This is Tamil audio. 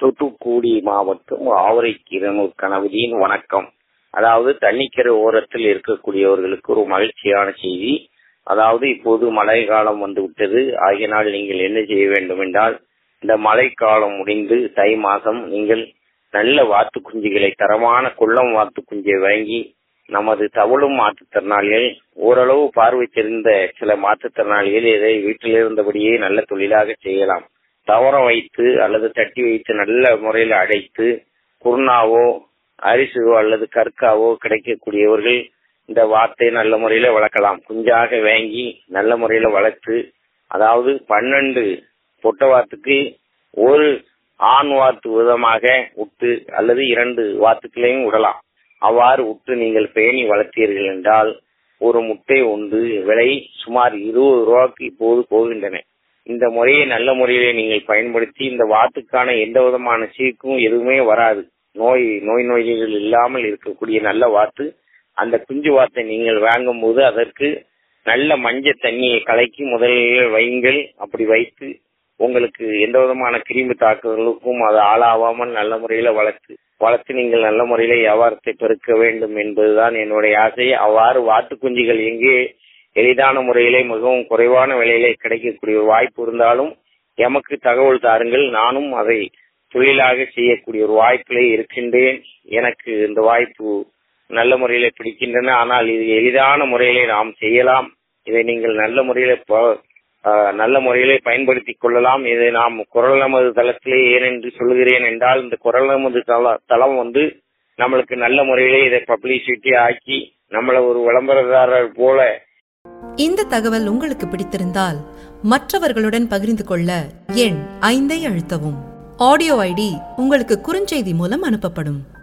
தூத்துக்குடி மாவட்டம் ஆவரைக்கீரனூர் கணவதியின் வணக்கம் அதாவது தண்ணிக்கரை ஓரத்தில் இருக்கக்கூடியவர்களுக்கு ஒரு மகிழ்ச்சியான செய்தி அதாவது இப்போது மழை காலம் வந்து விட்டது ஆகியனால் நீங்கள் என்ன செய்ய வேண்டும் என்றால் இந்த மழை காலம் முடிந்து தை மாதம் நீங்கள் நல்ல வாத்து குஞ்சுகளை தரமான குள்ளம் வாத்து குஞ்சை வாங்கி நமது தவளும் மாற்றுத்திறனாளிகள் ஓரளவு பார்வை தெரிந்த சில மாற்றுத்திறனாளிகள் இதை வீட்டில் இருந்தபடியே நல்ல தொழிலாக செய்யலாம் தவறம் வைத்து அல்லது தட்டி வைத்து நல்ல முறையில் அடைத்து குருணாவோ அரிசுவோ அல்லது கற்காவோ கிடைக்கக்கூடியவர்கள் இந்த வாத்தை நல்ல முறையில வளர்க்கலாம் குஞ்சாக வாங்கி நல்ல முறையில வளர்த்து அதாவது பன்னெண்டு பொட்டை வாத்துக்கு ஒரு ஆண் வாத்து விதமாக விட்டு அல்லது இரண்டு வாத்துக்களையும் விடலாம் அவ்வாறு விட்டு நீங்கள் பேணி வளர்த்தீர்கள் என்றால் ஒரு முட்டை உண்டு விலை சுமார் இருபது ரூபாய்க்கு இப்போது போகின்றன இந்த முறையை நல்ல முறையிலே நீங்கள் பயன்படுத்தி இந்த வாத்துக்கான எந்த விதமான சீக்கும் எதுவுமே வராது நோய் நோய் நோய்கள் இல்லாமல் இருக்கக்கூடிய நல்ல வாத்து அந்த குஞ்சு வாத்தை நீங்கள் வாங்கும் போது அதற்கு நல்ல மஞ்சள் தண்ணியை கலக்கி முதலில் வையுங்கள் அப்படி வைத்து உங்களுக்கு எந்த விதமான கிருமி தாக்குதலுக்கும் அது ஆளாவாமல் நல்ல முறையில வளர்த்து வளர்த்து நீங்கள் நல்ல முறையில வியாபாரத்தை பெருக்க வேண்டும் என்பதுதான் என்னுடைய ஆசை அவ்வாறு வாத்து குஞ்சுகள் எங்கே எளிதான முறையிலே மிகவும் குறைவான விலையிலே கிடைக்கக்கூடிய ஒரு வாய்ப்பு இருந்தாலும் எமக்கு தகவல் தாருங்கள் நானும் அதை தொழிலாக செய்யக்கூடிய ஒரு வாய்ப்பிலே இருக்கின்றேன் எனக்கு இந்த வாய்ப்பு நல்ல முறையில பிடிக்கின்றன ஆனால் இது எளிதான முறையிலே நாம் செய்யலாம் இதை நீங்கள் நல்ல முறையில நல்ல முறையிலே பயன்படுத்திக் கொள்ளலாம் இதை நாம் குரல் நமது தளத்திலே ஏனென்று சொல்லுகிறேன் என்றால் இந்த குரல் நமது தளம் வந்து நம்மளுக்கு நல்ல முறையிலே இதை பப்ளிசிட்டி ஆக்கி நம்மள ஒரு விளம்பரதாரர் போல இந்த தகவல் உங்களுக்கு பிடித்திருந்தால் மற்றவர்களுடன் பகிர்ந்து கொள்ள எண் ஐந்தை அழுத்தவும் ஆடியோ ஐடி உங்களுக்கு குறுஞ்செய்தி மூலம் அனுப்பப்படும்